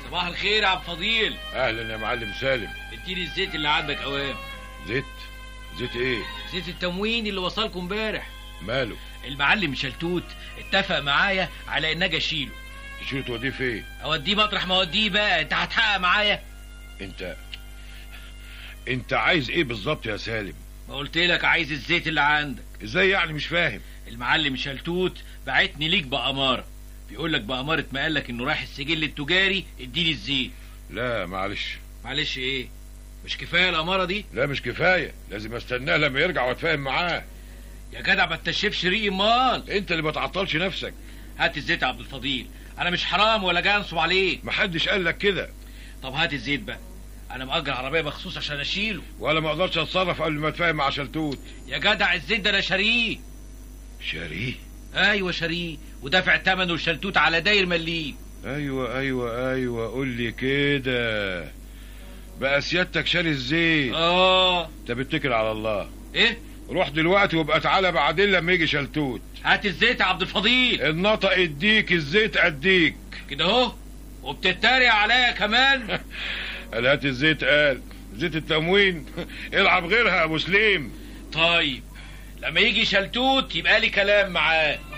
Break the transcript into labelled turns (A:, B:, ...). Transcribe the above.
A: صباح الخير يا عبد الفضيل
B: اهلا يا معلم سالم
A: اديني الزيت اللي عندك اوام
B: زيت زيت ايه
A: زيت التموين اللي وصلكم امبارح
B: ماله
A: المعلم شلتوت اتفق معايا على ان اجي اشيله
B: تشيله توديه فين
A: اوديه مطرح ما اوديه بقى انت هتحقق معايا
B: انت انت عايز ايه بالظبط يا سالم
A: ما قلت لك عايز الزيت اللي عندك
B: ازاي يعني مش فاهم
A: المعلم شلتوت بعتني ليك بأمارة بيقول لك بأمارة ما قالك انه رايح السجل التجاري اديني الزيت
B: لا معلش
A: معلش ايه مش كفايه الأمارة دي
B: لا مش كفايه لازم استناه لما يرجع واتفاهم معاه
A: يا جدع ما تنشفش ريقي امال
B: انت اللي ما تعطلش نفسك
A: هات الزيت يا عبد الفضيل انا مش حرام ولا جاي انصب عليك
B: محدش قال لك كده
A: طب هات الزيت بقى انا مأجر عربيه مخصوص عشان اشيله
B: ولا ما اقدرش اتصرف قبل ما اتفاهم مع شلتوت
A: يا جدع الزيت ده انا شاريه
B: شاريه
A: ايوه شاريه ودافع ثمنه الشلتوت على داير مليم
B: ايوه ايوه ايوه قول لي كده بقى سيادتك شاري الزيت
A: اه
B: انت بتتكل على الله
A: ايه
B: روح دلوقتي وابقى تعالى بعدين لما يجي شلتوت
A: هات الزيت يا عبد الفضيل
B: النطق اديك الزيت اديك
A: كده اهو وبتتريق عليا كمان
B: قال هات الزيت قال زيت التموين العب غيرها يا ابو سليم
A: طيب لما يجي شلتوت يبقى لي كلام معاه